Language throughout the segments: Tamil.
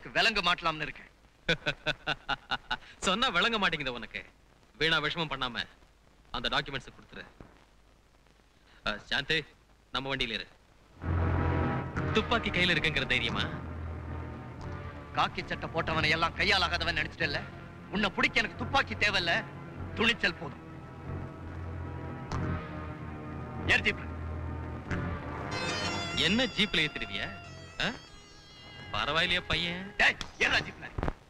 உனக்கு விலங்கு மாட்டலாம்னு இருக்கேன் சொன்னா விளங்க மாட்டேங்குது உனக்கு வீணா விஷமம் பண்ணாம அந்த டாக்குமெண்ட்ஸ் கொடுத்துரு அஹ், சாந்தி நம்ம வண்டியில இரு துப்பாக்கி கையில இருக்குங்கிற தைரியமா காக்கி சட்டை போட்டவனை எல்லாம் கையால் ஆகாதவன் நினைச்சிட்டல உன்னை பிடிக்க எனக்கு துப்பாக்கி தேவையில்ல துணிச்சல் போதும் ஏறு ஜீப்ல. என்ன ஜீப்ல ஏத்திருவிய பரவாயில்லையா பையன் டேய், ஏறுடா ஜீப்ல.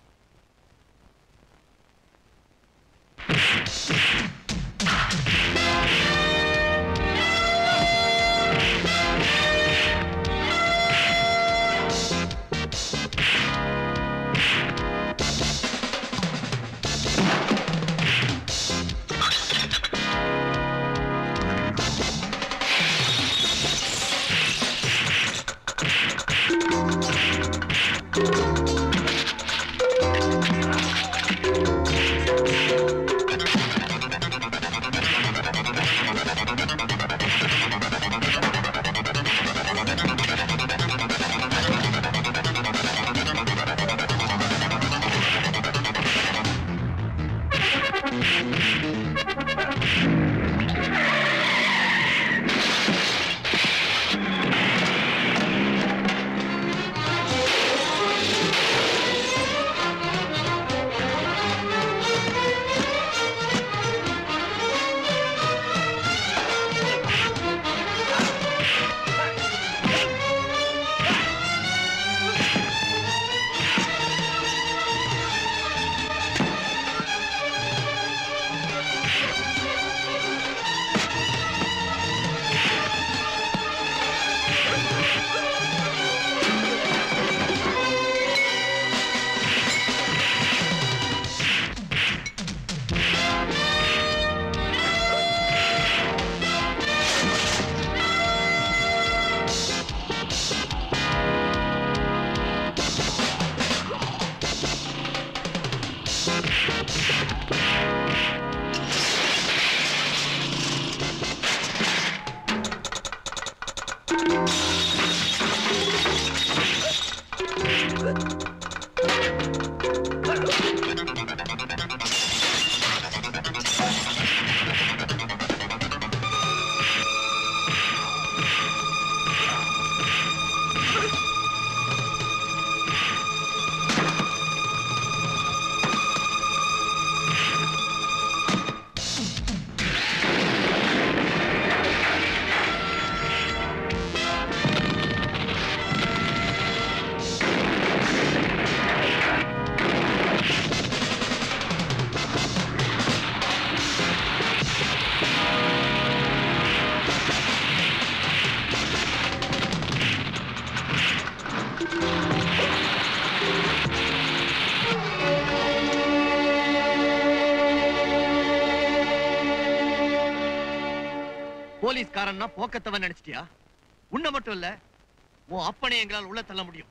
போலீஸ்காரன்னா போக்கத்தவன் நினைச்சிட்டியா உன்னை மட்டும் இல்ல உன் அப்பனை எங்களால் உள்ள தள்ள முடியும்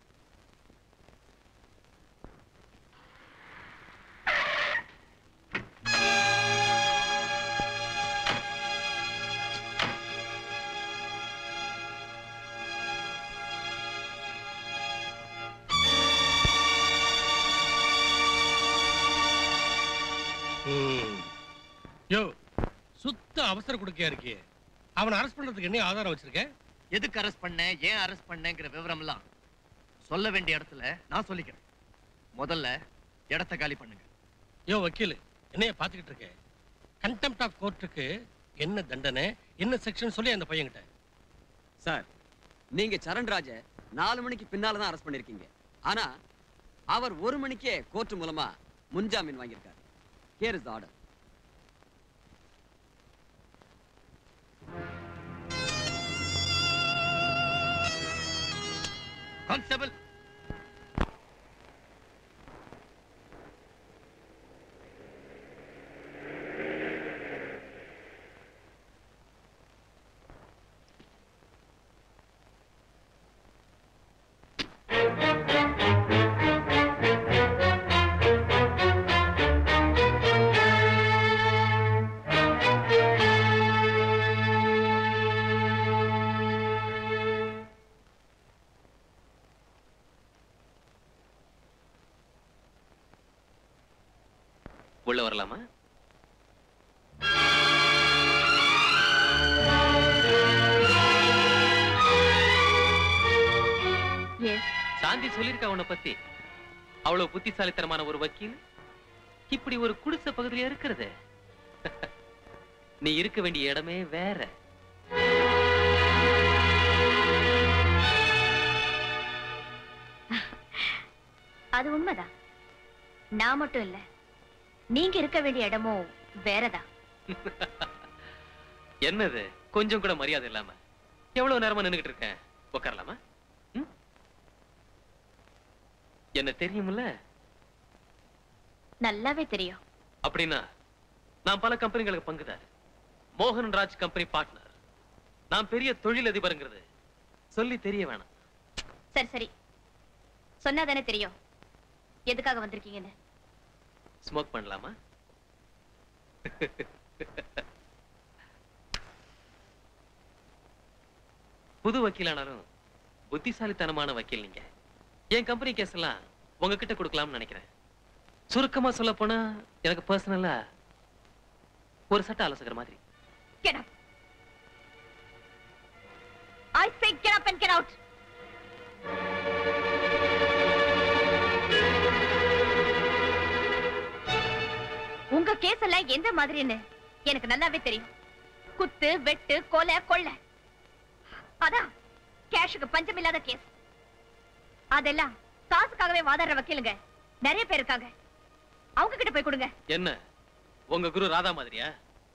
யோ சுத்த அவசர கொடுக்கையா இருக்கியே அவனை அரெஸ்ட் பண்றதுக்கு என்ன ஆதாரம் வச்சிருக்க எதுக்கு அரெஸ்ட் பண்ண ஏன் அரெஸ்ட் பண்ணேங்கிற விவரம் எல்லாம் சொல்ல வேண்டிய இடத்துல நான் சொல்லிக்கிறேன் முதல்ல இடத்த காலி பண்ணுங்க யோ வக்கீல் என்னைய பாத்துக்கிட்டு இருக்க கண்டெம்ட் ஆஃப் கோர்ட்டுக்கு என்ன தண்டனை என்ன செக்ஷன் சொல்லி அந்த பையன்கிட்ட சார் நீங்க சரண்ராஜ நாலு மணிக்கு பின்னால தான் அரெஸ்ட் பண்ணிருக்கீங்க ஆனா அவர் ஒரு மணிக்கே கோர்ட் மூலமா முன்ஜாமீன் வாங்கியிருக்காரு ஹியர் இஸ் ஆர்டர் கான்ஸ்டபிள் உள்ள வரலாமா எஸ் சாந்தி சொல்லிருக்கா உன்னை பத்தி அவ்வளவு புத்திசாலித்தனமான ஒரு வக்கீல் இப்படி ஒரு குடிசை பகுதியில இருக்கிறது நீ இருக்க வேண்டிய இடமே வேற அது உண்மைதான் நான் மட்டும் இல்ல நீங்க இருக்க வேண்டிய இடமும் வேறதான் என்னது கொஞ்சம் கூட மரியாதை இல்லாம எவ்வளவு நேரமா நின்னுகிட்டு இருக்கேன் உட்காரலாமா ம்? என்ன தெரியுமில்ல நல்லாவே தெரியும் அப்படின்னா நான் பல கம்பெனிகளுக்கு பங்குதார் மோகன் ராஜ் கம்பெனி பார்ட்னர் நான் பெரிய தொழிலதிபருங்கிறது சொல்லி தெரிய வேணாம் சரி சரி சொன்னாதானே தெரியும் எதுக்காக வந்திருக்கீங்கன்னு ஸ்மோக் பண்ணலாமா புது வக்கீலானாலும் புத்திசாலித்தனமான வக்கீல் நீங்க என் கம்பெனி கேஸ் எல்லாம் உங்ககிட்ட கொடுக்கலாம்னு நினைக்கிறேன் சுருக்கமா சொல்ல போனா எனக்கு பர்சனலா ஒரு சட்ட ஆலோசகர் மாதிரி Get up. I say get up and get out. உங்க கேஸ் எல்லாம் எந்த மாதிரின்னு எனக்கு நல்லாவே தெரியும் குத்து வெட்டு கொலை கொள்ளை அதான் கேஷுக்கு பஞ்சம் இல்லாத கேஸ் அதெல்லாம் காசுக்காகவே வாதாடுற வக்கீலுங்க நிறைய பேர் இருக்காங்க அவங்க கிட்ட போய் கொடுங்க என்ன உங்க குரு ராதா மாதிரியா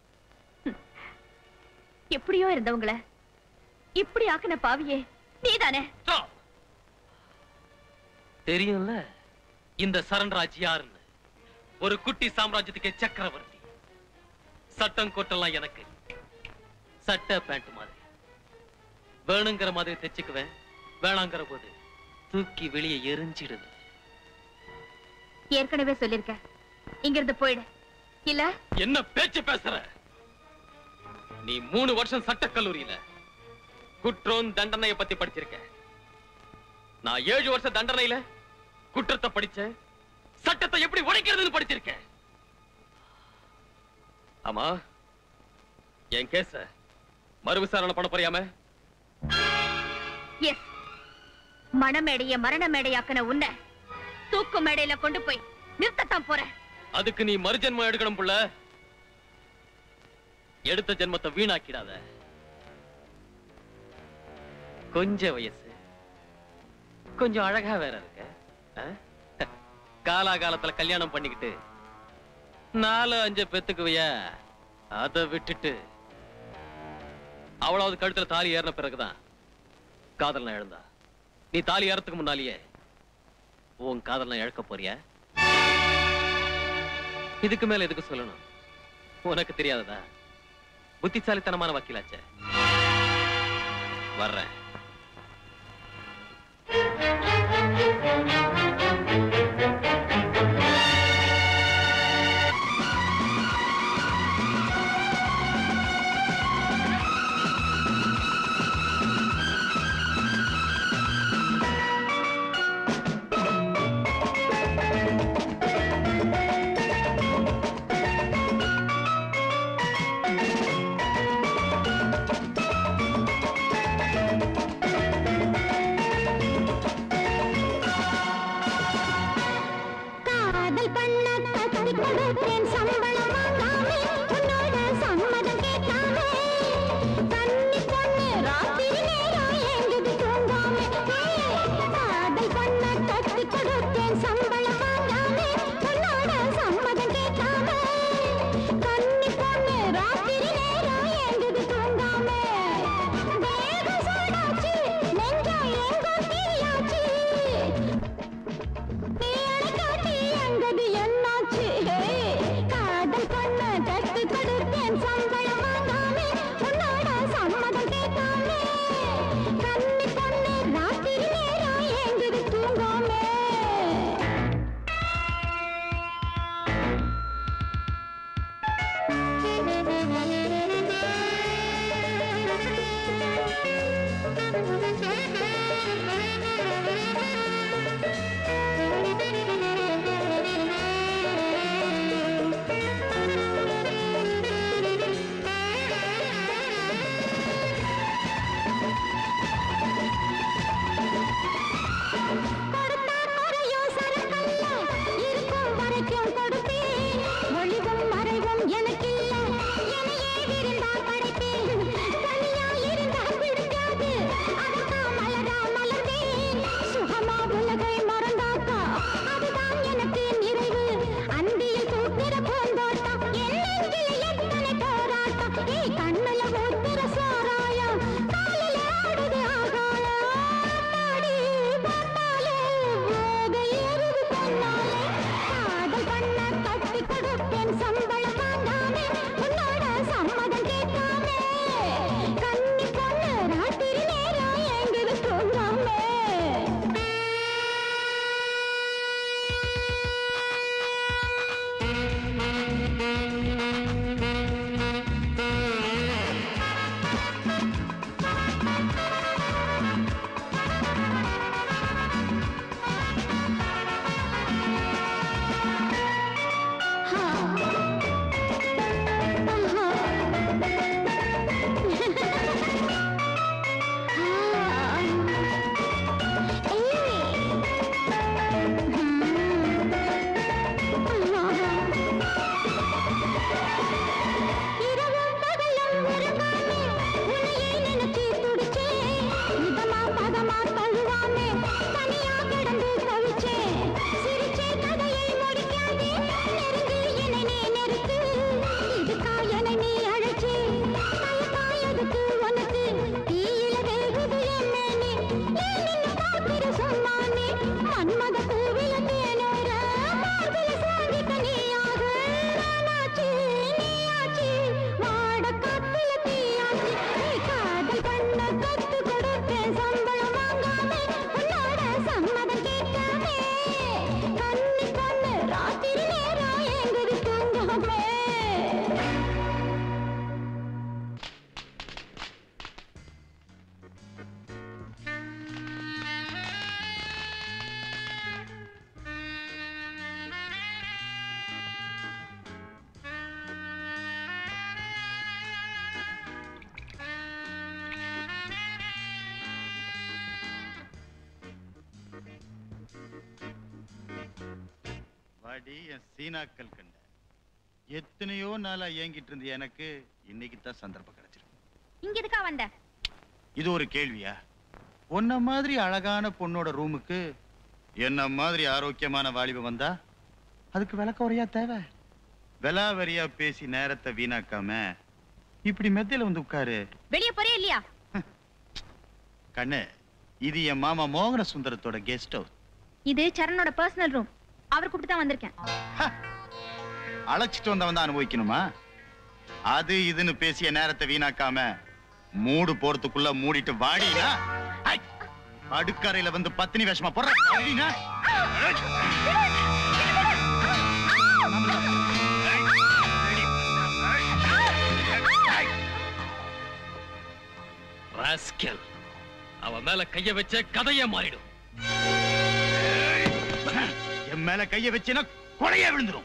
எப்படியோ இருந்தவங்கள இப்படி ஆக்குன பாவியே நீதானே Stop. தெரியும்ல இந்த சரண்ராஜ் யாருன்னு ஒரு குட்டி சாம்ராஜ்யத்துக்கே சக்கரவர்த்தி சட்டம் கோட்டெல்லாம் எனக்கு சட்டை பேண்ட் மாதிரி வேணுங்கிற மாதிரி தைச்சுக்குவேன் வேணாங்கிற போது தூக்கி வெளியே எரிஞ்சிடுவேன் ஏற்கனவே சொல்லிருக்க இங்க இருந்து போயிடு இல்ல என்ன பேச்சு பேசுற நீ மூணு வருஷம் சட்டக் கல்லூரியில குற்றம் தண்டனைய பத்தி படிச்சிருக்க நான் ஏழு வருஷம் தண்டனையில குற்றத்தை படிச்சேன் சட்டத்தை எப்படி உடைக்கிறதுன்னு படிச்சிருக்கேன் ஆமா என் கேஸ மறு விசாரணை பண்ண போறியாம எஸ் மணமேடைய மரண மேடையாக்குன உன்னை தூக்கு மேடையில கொண்டு போய் நிறுத்தத்தான் போறேன் அதுக்கு நீ மறுஜென்மம் எடுக்கணும் புள்ள எடுத்த ஜென்மத்தை வீணாக்கிடாத கொஞ்ச வயசு கொஞ்சம் அழகா வேற இருக்க ஆ? காலாகாலத்துல கல்யாணம் பண்ணிக்கிட்டு நாலு அஞ்சு பெத்துக்குவிய அத விட்டுட்டு அவளாவது கழுத்துல தாலி ஏறின பிறகுதான் காதல் நான் எழுந்தா நீ தாலி ஏறதுக்கு முன்னாலேயே உன் காதல் நான் இழக்க போறியா இதுக்கு மேல எதுக்கு சொல்லணும் உனக்கு தெரியாததா புத்திசாலித்தனமான வக்கீலாச்சே வர்றேன் காதல் பண்ண கத்தி கொடுத்தேன் சம்பளம் வாங்காமே உன்னோட சம்மதம் கேட்காமே கன்னி பொண்ணு ராத்திரி நேரம் ஏங்குது தூங்காமே காதல் பண்ண கத்தி கொடுத்தேன் சம்பளம் வாங்காமே உன்னோட சம்மதம் கேட்காமே கன்னி பொண்ணு ராத்திரி நேரம் ஏங்குது தூங்காமே தேகம் சூடாச்சு நெஞ்சம் எங்கோ தீயாச்சு நீ அணைக்காட்டி அங்கது என்னாச்சு வாடி என் சீனாக்கல் கண்ட எத்தனையோ நாளா ஏங்கிட்டு இருந்த எனக்கு இன்னைக்கு தான் சந்தர்ப்பம் கிடைச்சிருக்கு இங்க எதுக்கா வந்த இது ஒரு கேள்வியா உன்ன மாதிரி அழகான பொண்ணோட ரூமுக்கு என்ன மாதிரி ஆரோக்கியமான வாலிபம் வந்தா அதுக்கு விளக்க உரையா தேவை விலாவரியா பேசி நேரத்தை வீணாக்காம இப்படி மெத்தையில வந்து உட்காரு வெளிய போறியா இல்லையா கண்ணு இது என் மாமா மோகன சுந்தரத்தோட கெஸ்ட் ஹவுஸ் இது சரணோட பர்சனல் ரூம் அவர் கூப்பிட்டு தான் வந்திருக்கேன் அழைச்சிட்டு வந்தவன் தான் அனுபவிக்கணுமா அது இதுன்னு பேசிய நேரத்தை வீணாக்காம மூடு போறதுக்குள்ள மூடிட்டு வாடினா ஐ! அடுக்கறையில வந்து பத்தினி வேஷமா போடுற வாடினா. ராஸ்கல் அவன் மேல கைய வச்ச கதையே மாறிடும் என் மேல கைய வச்சினா கொலையே விழுந்துரும்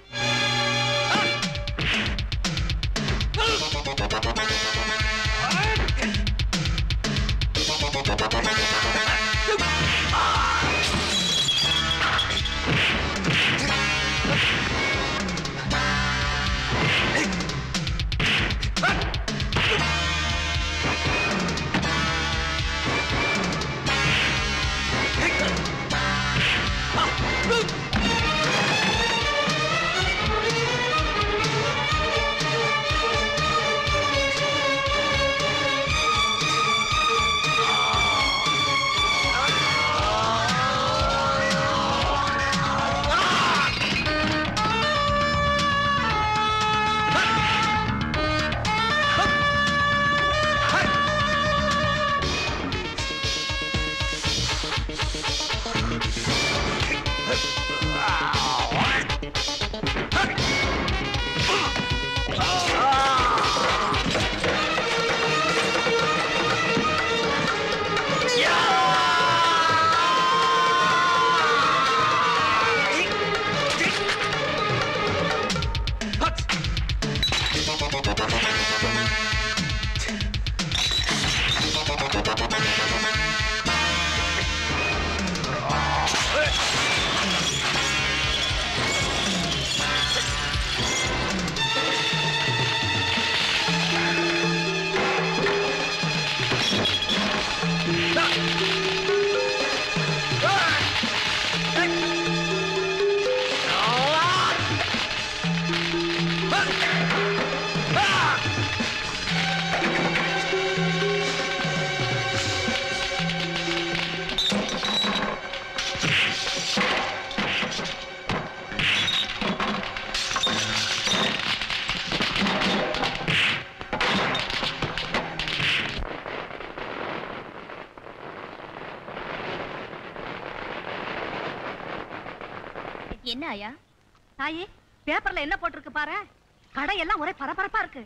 என்ன ஆயா தாயே பேப்பர்ல என்ன போட்டிருக்கு பாரு கடை எல்லாம் ஒரே பரபரப்பா இருக்கு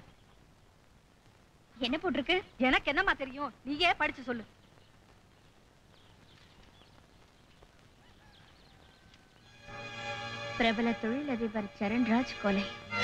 என்ன போட்டிருக்கு எனக்கு என்னம்மா தெரியும் நீயே படிச்சு சொல்லு பிரபல தொழிலதிபர் சரண்ராஜ் கொலை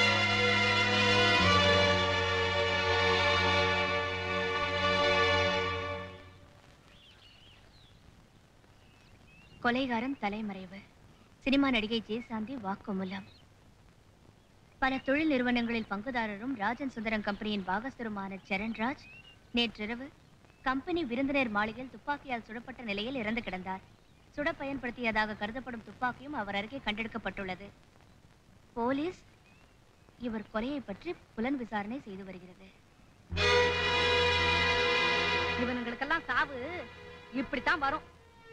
கொலைகாரன் தலைமறைவு சினிமா நடிகை ஜெயசாந்தி வாக்குமூலம் பல தொழில் நிறுவனங்களில் பங்குதாரரும் ராஜன் சுந்தரம் கம்பெனியின் பாகஸ்தருமான சரண்ராஜ் நேற்றிரவு கம்பெனி விருந்தினர் மாளிகையில் துப்பாக்கியால் சுடப்பட்ட நிலையில் இறந்து கிடந்தார் சுட பயன்படுத்தியதாக கருதப்படும் துப்பாக்கியும் அவர் அருகே கண்டெடுக்கப்பட்டுள்ளது போலீஸ் இவர் கொலையை பற்றி புலன் விசாரணை செய்து வருகிறது இவனுங்களுக்கெல்லாம் சாவு இப்படித்தான் வரும்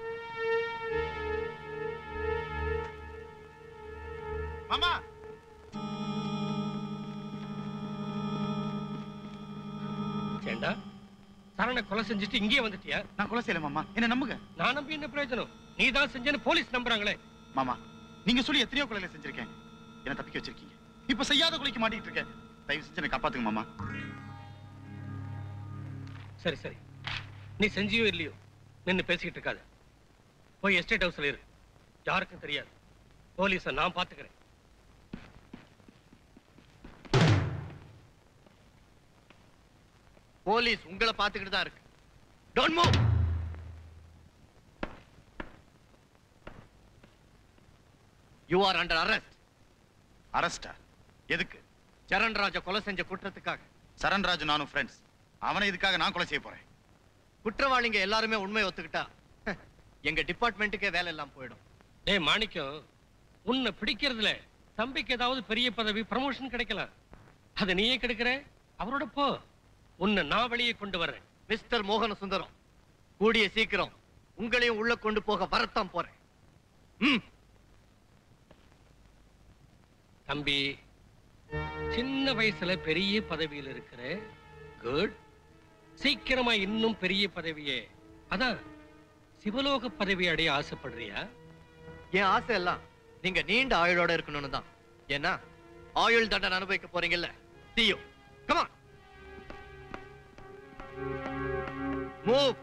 மாமா ஏண்டா சரணை கொலை செஞ்சுட்டு இங்கேயே வந்துட்டியா நான் கொலை செய்யல மாமா என்ன நம்புங்க நான் நம்பி என்ன பிரயோஜனம் நீ தான் செஞ்சேன்னு போலீஸ் நம்புறாங்களே மாமா நீங்க சொல்லி எத்தனையோ கொலையில செஞ்சிருக்கேன் என்ன தப்பிக்க வச்சிருக்கீங்க இப்ப செய்யாத கொலைக்கு மாட்டிட்டு இருக்கேன் தயவு செஞ்சு என்ன காப்பாத்துங்க மாமா சரி சரி நீ செஞ்சியோ இல்லையோ நின்னு பேசிக்கிட்டு இருக்காத போய் எஸ்டேட் ஹவுஸ்ல இரு யாருக்கும் தெரியாது போலீஸ நான் பாத்துக்கிறேன் போலீஸ் உங்களை பார்த்துக்கிட்டு தான் இருக்கு don't move you are under arrest அரஸ்டா எதுக்கு சரண்ராஜ கொலை செஞ்ச குற்றத்துக்காக சரண்ராஜ் நானும் ஃப்ரெண்ட்ஸ் அவனை இதுக்காக நான் கொலை செய்ய போறேன் குற்றவாளிங்க எல்லாருமே உண்மையை ஒத்துக்கிட்டா எங்க டிபார்ட்மெண்ட்டுக்கே வேலை எல்லாம் போயிடும் டேய் மாணிக்கம் உன்னை பிடிக்கிறதுல தம்பிக்கு ஏதாவது பெரிய பதவி ப்ரமோஷன் கிடைக்கலாம் அதை நீயே கெடுக்கிற அவரோட போ உன்னை நான் வெளியே கொண்டு வர்றேன் மிஸ்டர் மோகன சுந்தரம் கூடிய சீக்கிரம் உங்களையும் உள்ள கொண்டு போக வரத்தான் போறேன் ம் தம்பி சின்ன வயசுல பெரிய பதவியில் இருக்கிற குட் சீக்கிரமா இன்னும் பெரிய பதவியே அதான் சிவலோக பதவி அடைய ஆசைப்படுறியா என் ஆசை எல்லாம் நீங்க நீண்ட ஆயுளோட இருக்கணும்னு தான் ஏன்னா ஆயுள் தண்டனை அனுபவிக்க போறீங்கல்ல தீயோ கமா move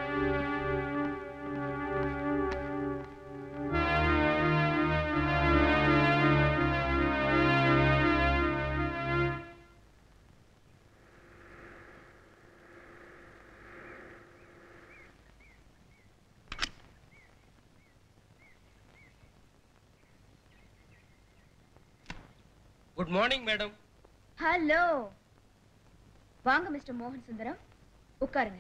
good morning madam hello வாங்க மிஸ்டர் மோகன் சுந்தரம் உட்காருங்க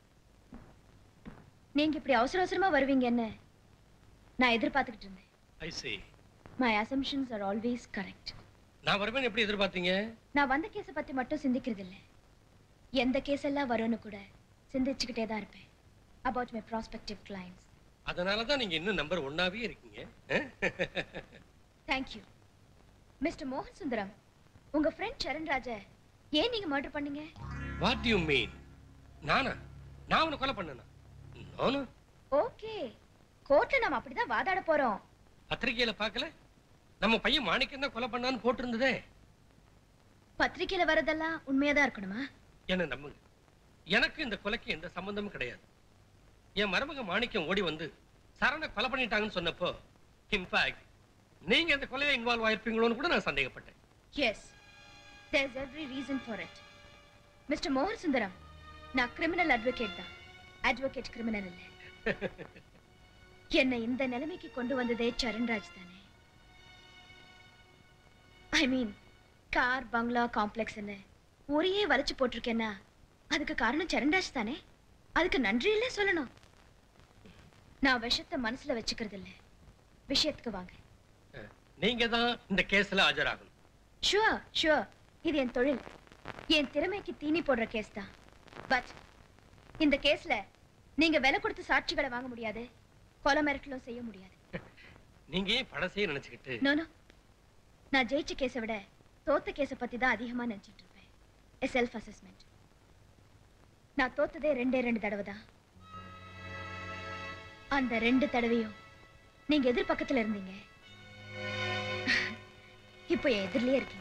நீங்க இப்படி அவசர அவசரமா வருவீங்கன்னு நான் எதிர்பார்த்துக்கிட்டு இருந்தேன் I see my assumptions are always correct நான் வருவேன் எப்படி எதிர்பார்த்தீங்க நான் வந்த கேஸை பத்தி மட்டும் சிந்திக்கிறது இல்ல எந்த கேஸ் எல்லாம் வரும்னு கூட சிந்திச்சுக்கிட்டே தான் இருப்பேன் அபவுட் மை ப்ராஸ்பெக்டிவ் கிளைண்ட்ஸ் அதனால தான் நீங்க இன்னும் நம்பர் ஒன்னாவே இருக்கீங்க அஹ்? தேங்க்யூ மிஸ்டர் மோகன் சுந்தரம் உங்க ஃப்ரெண்ட் சரண் ராஜ ஏன் நீங்க மர்டர் பண்ணீங்க வாட் யூ மீன் நானா நான் அவனை கொலை பண்ணனா நானு ஓகே கோர்ட்ல நாம அப்படிதான் வாதாட போறோம் பத்திரிக்கையில பார்க்கல நம்ம பையன் மாணிக்கம் தான் கொலை பண்ணான்னு போட்டிருந்ததே பத்திரிக்கையில வரதெல்லாம் உண்மையாதான் இருக்கணுமா என்ன நம்புங்க எனக்கு இந்த கொலைக்கு எந்த சம்பந்தமும் கிடையாது என் மருமக மாணிக்கம் ஓடி வந்து சரணை கொலை பண்ணிட்டாங்கன்னு சொன்னப்போ இன்ஃபேக்ட் நீங்க இந்த கொலையில இன்வால்வ் ஆயிருப்பீங்களோன்னு கூட நான் சந்தேகப்பட்டேன் yes there's every reason for it mister மோகன் சுந்தரம் நான் கிரிமினல் அட்வொகேட் தான் அட்வொகேட் கிரிமினல் இல்ல என்னை இந்த நிலைமைக்கு கொண்டு வந்ததே சரண்ராஜ் தானே ஐ மீன் கார் பங்களா காம்ப்ளெக்ஸ்னு ஒரே வளைச்சு போட்டிருக்கேன்னா அதுக்கு காரணம் சரண்ராஜ் தானே அதுக்கு நன்றி இல்ல சொல்லணும் நான் விஷத்தை மனசுல வச்சுக்கிறது இல்ல விஷயத்துக்கு வாங்க நீங்க தான் இந்த கேஸ்ல ஆஜராகணும் ஷுவர் ஷுவர் இது என் தொழில் என் திறமைக்கு தீனி போடுற கேஸ் தான் பட் இந்த கேஸ்ல நீங்க விலை கொடுத்து சாட்சிகளை வாங்க முடியாது கொலை மிரட்டலும் செய்ய முடியாது நீங்க ஏன் பழசையே நினைச்சுக்கிட்டு நோ நோ நான் ஜெயிச்ச கேஸை விட தோத்த கேஸை பத்தி தான் அதிகமா நினைச்சிட்டு இருப்பேன் எ செல்ஃப் அசஸ்மெண்ட் நான் தோத்ததே ரெண்டே ரெண்டு தடவை தான் அந்த ரெண்டு தடவையும் நீங்க எதிர்பக்கத்துல இருந்தீங்க இப்போ என் எதிரிலே இருக்கீங்க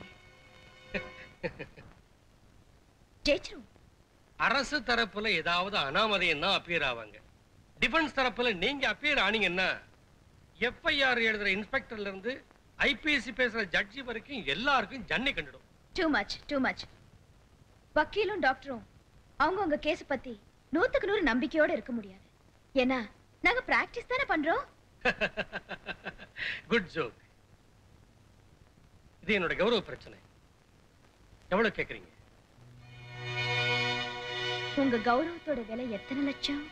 ஜெயிச்சிரும் அரசு தரப்புல ஏதாவது அனாமதைன்னா அப்பியர் ஆவாங்க டிஃபென்ஸ் தரப்புல நீங்க அப்பியர் ஆனீங்கன்னா எஃப்ஐஆர் எழுதுற இன்ஸ்பெக்டர்ல இருந்து ஐபிஎஸ்சி பேசுற ஜட்ஜி வரைக்கும் எல்லாருக்கும் ஜன்னி கண்டுடும் டூ மச் டூ மச் வக்கீலும் டாக்டரும் அவங்க உங்க கேஸ் பத்தி நூத்துக்கு நூறு நம்பிக்கையோட இருக்க முடியாது ஏன்னா நாங்க பிராக்டிஸ் தானே பண்றோம் குட் ஜோக் இது என்னோட கௌரவ பிரச்சனை எவ்வளவு கேக்குறீங்க உங்க கௌரவத்தோட விலை எத்தனை லட்சம்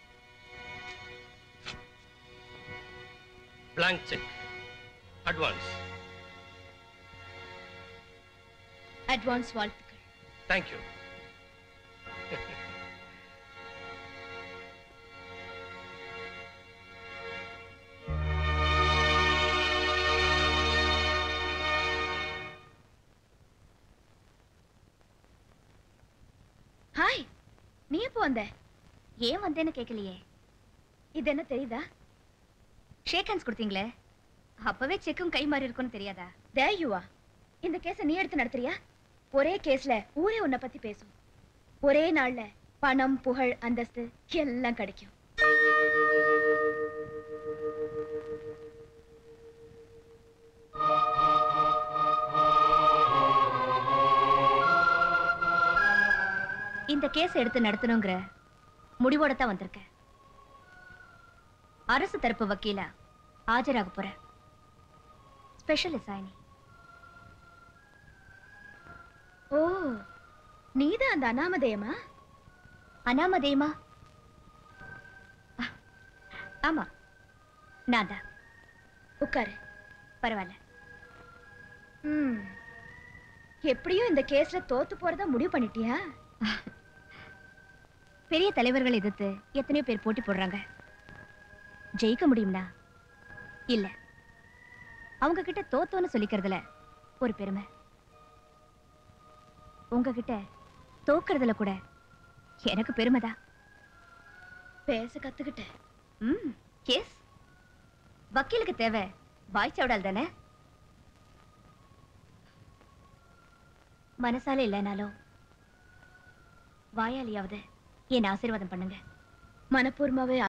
blank செக் அட்வான்ஸ் அட்வான்ஸ் வாழ்த்துக்கள் தேங்க்யூ ஹாய் நீ எப்போ வந்த ஏன் வந்தேன்னு கேட்கலையே இது என்ன தெரியுதா ஷேக் ஹேண்ட்ஸ் கொடுத்தீங்களே அப்பவே செக்கும் கை மாறி இருக்கும்னு தெரியாதா தேயுவா இந்த கேஸை நீ எடுத்து நடத்துறியா ஒரே கேஸ்ல ஊரே உன்னை பத்தி பேசும் ஒரே நாள்ல பணம் புகழ் அந்தஸ்து எல்லாம் கிடைக்கும் இந்த கேஸ் எடுத்து நடத்தணுங்கிற முடிவோட தான் வந்திருக்கேன் அரசு தரப்பு வக்கீலா ஆஜராக போற ஸ்பெஷல் இசாயினி ஓ நீதான் அந்த அனாமதேயமா அனாமதேயமா அ- ஆமா நான் தான் உட்காரு பரவாயில்ல ம் எப்படியும் இந்த கேஸ்ல தோத்து போறதா முடிவு பண்ணிட்டியா பெரிய தலைவர்கள் எதிர்த்து எத்தனையோ பேர் போட்டி போடுறாங்க ஜெயிக்க முடியும்னா இல்ல அவங்க கிட்ட தோத்தோன்னு சொல்லிக்கிறதுல ஒரு பெருமை உங்ககிட்ட தோக்குறதுல கூட எனக்கு பெருமைதான் பேச கத்துக்கிட்டேன் ம் கேஸ் வக்கீலுக்கு தேவை வாய் சவடால் தானே மனசால இல்லைனாலும் வாயாலியாவது என் ஆசீர்வாதம் பண்ணுங்க மனப்பூர்வமாவே